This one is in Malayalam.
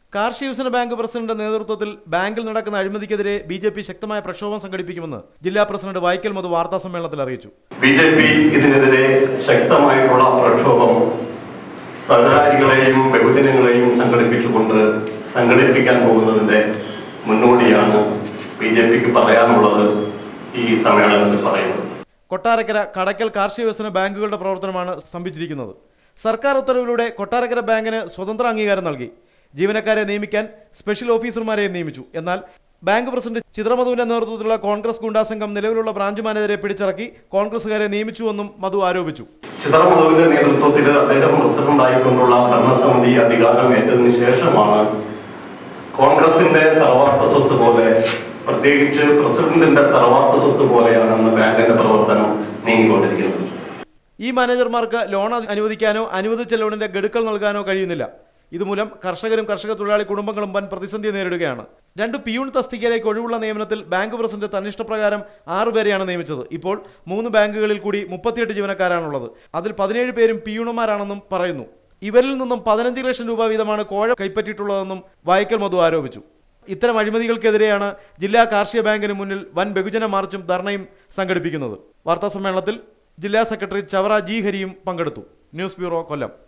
കാർഷിക വികസന ബാങ്ക് പ്രസിഡന്റ് നേതൃത്വത്തിൽ ബാങ്കിൽ നടക്കുന്ന അഴിമതിക്കെതിരെ ബി ജെ പി ശക്തമായ പ്രക്ഷോഭം സംഘടിപ്പിക്കുമെന്ന് ജില്ലാ പ്രസിഡന്റ് വൈക്കൽ മധു വാർത്താ സമ്മേളനത്തിൽ അറിയിച്ചു ബി ജെ പി ഇതിനെതിരെ ശക്തമായിട്ടുള്ള പ്രക്ഷോഭം സഹകാരികളെയും ബഹുജനങ്ങളെയും സംഘടിപ്പിച്ചുകൊണ്ട് സംഘടിപ്പിക്കാൻ പോകുന്നതിന്റെ മുന്നോടിയാണ് ബി ജെ പിക്ക് പറയാനുള്ളത് ഈ സമ്മേളനത്തിൽ പറയുന്നത് കൊട്ടാരക്കര കടക്കൽ കാർഷിക വികസന ബാങ്കുകളുടെ പ്രവർത്തനമാണ് സ്തംഭിച്ചിരിക്കുന്നത് സർക്കാർ ഉത്തരവിലൂടെ കൊട്ടാരക്കര ബാങ്കിന് സ്വതന്ത്ര അംഗീകാരം നൽകി ജീവനക്കാരെ നിയമിക്കാൻ സ്പെഷ്യൽ ഓഫീസർമാരെയും നിയമിച്ചു എന്നാൽ ബാങ്ക് പ്രസിഡന്റ് ചിത്രമധുവിന്റെ നേതൃത്വത്തിലുള്ള കോൺഗ്രസ് ഗുണ്ടാസംഘം നിലവിലുള്ള ബ്രാഞ്ച് മാനേജരെ പിടിച്ചിറക്കി കോൺഗ്രസുകാരെ നിയമിച്ചുവെന്നും മധു ആരോപിച്ചു ചിത്രമധുവിന്റെ നേതൃത്വത്തിൽ അദ്ദേഹം പ്രസിഡന്റായിക്കൊണ്ടുള്ള ഭരണസമിതി അധികാരം ഏറ്റതിനു ശേഷമാണ് കോൺഗ്രസിന്റെ തറവാട്ട് സ്വത്ത് പോലെ പ്രത്യേകിച്ച് പ്രസിഡന്റിന്റെ തറവാട്ട് സ്വത്ത് പോലെയാണ് ഇന്ന് ബാങ്കിന്റെ പ്രവർത്തനം നീങ്ങിക്കൊണ്ടിരിക്കുന്നത് ഈ മാനേജർമാർക്ക് ലോൺ അനുവദിക്കാനോ അനുവദിച്ച ലോണിന്റെ ഗഡുക്കൾ നൽകാനോ കഴിയുന്നില്ല ഇതുമൂലം കർഷകരും കർഷക തൊഴിലാളി കുടുംബങ്ങളും വൻ പ്രതിസന്ധി നേരിടുകയാണ് രണ്ട് പിയൂൺ തസ്തികയിലേക്ക് ഒഴിവുള്ള നിയമനത്തിൽ ബാങ്ക് പ്രസിഡന്റ് തന്നിഷ്ടപ്രകാരം ആറുപേരെയാണ് നിയമിച്ചത് ഇപ്പോൾ മൂന്ന് ബാങ്കുകളിൽ കൂടി മുപ്പത്തിയെട്ട് ജീവനക്കാരാണുള്ളത് അതിൽ പതിനേഴ് പേരും പിയൂണുമാരാണെന്നും പറയുന്നു ഇവരിൽ നിന്നും പതിനഞ്ച് ലക്ഷം രൂപ വീതമാണ് കോഴ കൈപ്പറ്റിയിട്ടുള്ളതെന്നും വായിക്കൽ മധു ആരോപിച്ചു ഇത്തരം അഴിമതികൾക്കെതിരെയാണ് ജില്ലാ കാർഷിക ബാങ്കിന് മുന്നിൽ വൻ ബഹുജന മാർച്ചും ധർണയും സംഘടിപ്പിക്കുന്നത് വാർത്താ സമ്മേളനത്തിൽ ജില്ലാ സെക്രട്ടറി ചവറ ജി ഹരിയും പങ്കെടുത്തു ന്യൂസ് ബ്യൂറോ കൊല്ലം